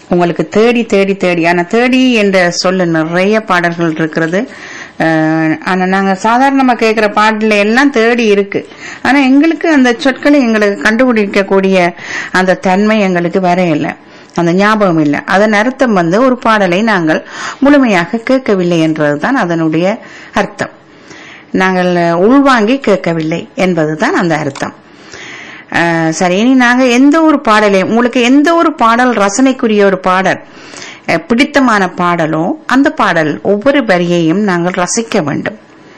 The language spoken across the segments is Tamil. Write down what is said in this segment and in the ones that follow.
உங்களுக்கு தேடி தேடி தேடி ஆனா தேடி என்ற சொல்ல நிறைய பாடல்கள் இருக்கிறது அஹ், ஆனா நாங்க சாதாரணமா கேட்கிற பாடல எல்லாம் தேடி இருக்கு ஆனா எங்களுக்கு அந்த சொற்களை எங்களுக்கு கண்டுபிடிக்கக்கூடிய அந்த தன்மை எங்களுக்கு வர இல்லை அந்த ஞாபகம் இல்லை அதன் அர்த்தம் வந்து ஒரு பாடலை நாங்கள் முழுமையாக கேட்கவில்லை என்றதுதான் அதனுடைய அர்த்தம் நாங்கள் உள்வாங்கி கேட்கவில்லை என்பதுதான் அந்த அர்த்தம் அஹ் சரி இனி நாங்க எந்த ஒரு பாடலையும் உங்களுக்கு எந்த ஒரு பாடல் ரசனைக்குரிய ஒரு பாடல் அஹ் பிடித்தமான பாடலோ அந்த பாடல் ஒவ்வொரு வரியையும் நாங்கள் ரசிக்க வேண்டும்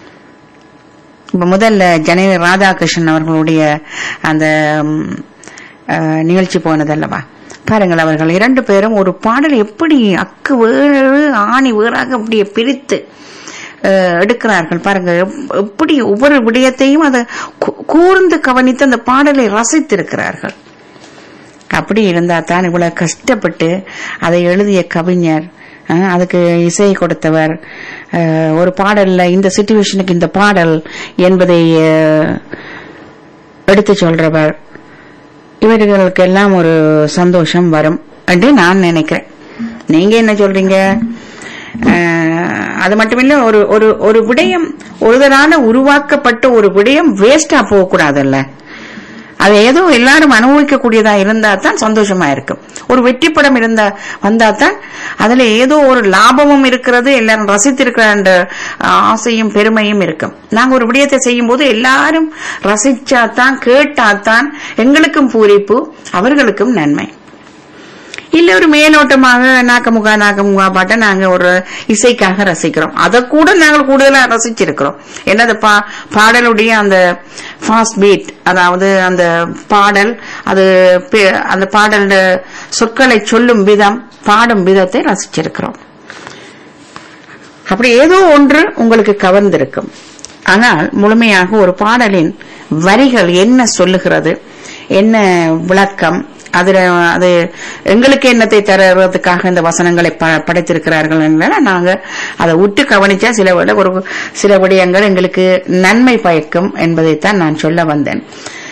இப்ப முதல்ல ஜனனி ராதாகிருஷ்ணன் அவர்களுடைய அந்த ம், அஹ், நிகழ்ச்சி போனதல்லவா பாருங்கள் அவர்கள் இரண்டு பேரும் ஒரு பாடல் எப்படி அக்கு வேறு ஆணி வேறாக அப்படியே பிரித்து அஹ், எடுக்கிறார்கள் பாருங்க எப்- எப்படி ஒவ்வொரு விடயத்தையும் அதை கூ- கூர்ந்து கவனித்து அந்த பாடலை ரசித்திருக்கிறார்கள் அப்படி இருந்தா தான் இவ்வளவு கஷ்டப்பட்டு அதை எழுதிய கவிஞர் அஹ், அதுக்கு இசை கொடுத்தவர் அஹ், ஒரு பாடல்ல இந்த சிச்சுவேஷனுக்கு இந்த பாடல் என்பதை அஹ், எடுத்து சொல்றவர் இவர்களுக்கெல்லாம் ஒரு சந்தோஷம் வரும் என்று நான் நினைக்கிறேன் நீங்க என்ன சொல்றீங்க அஹ், அது மட்டுமில்ல ஒரு ஒரு ஒரு விடயம் ஒருதரான உருவாக்கப்பட்ட ஒரு விடயம் வேஸ்டா போக கூடாதுல்ல அது ஏதோ எல்லாரும் அனுபவிக்க கூடியதா இருந்தா தான் சந்தோஷமா இருக்கும் ஒரு வெற்றி படம் இருந்தா வந்தா தான் அதுல ஏதோ ஒரு லாபமும் இருக்கிறது எல்லாரும் ரசித்திருக்கிற அந்த ஆசையும் பெருமையும் இருக்கும் நாங்க ஒரு விடயத்தை செய்யும் போது எல்லாரும் ரசிச்சாதான் கேட்டாதான் எங்களுக்கும் பூரிப்பு அவர்களுக்கும் நன்மை இல்ல ஒரு மேலோட்டமாக நாக்கமுகா நாக்கமுகா பாட்டை நாங்க ஒரு இசைக்காக ரசிக்கிறோம் அதை கூட நாங்கள் கூடுதலா ரசிச்சிருக்கிறோம் என்னது பா பாடலுடைய அந்த ஃபாஸ்ட் பீட் அதாவது அந்த பாடல் அது பே- அந்த பாடல் சொற்களை சொல்லும் விதம் பாடும் விதத்தை ரசிச்சிருக்கிறோம் அப்படி ஏதோ ஒன்று உங்களுக்கு கவர்ந்திருக்கும் ஆனால் முழுமையாக ஒரு பாடலின் வரிகள் என்ன சொல்லுகிறது என்ன விளக்கம் அதுல அது எங்களுக்கு என்னத்தை தருவதற்காக இந்த வசனங்களை ப- படைத்திருக்கிறார்கள் என்றால் நாங்க அதை உற்று கவனிச்சா சில விட ஒரு சில விடயங்கள் எங்களுக்கு நன்மை பயக்கும் என்பதைத்தான் நான் சொல்ல வந்தேன்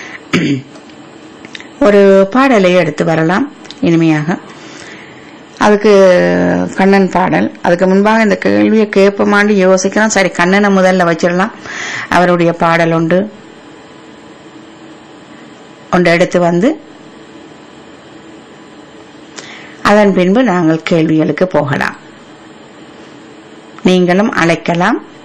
ஒரு பாடலை எடுத்து வரலாம் இனிமையாக அதுக்கு கண்ணன் பாடல் அதுக்கு முன்பாக இந்த கேள்வியை கேட்போமான்னு யோசிக்கலாம் சரி கண்ணனை முதல்ல வச்சிடலாம் அவருடைய பாடல் உண்டு ஒன்று எடுத்து வந்து அதன் பின்பு நாங்கள் கேள்விகளுக்கு போகலாம் நீங்களும் அழைக்கலாம்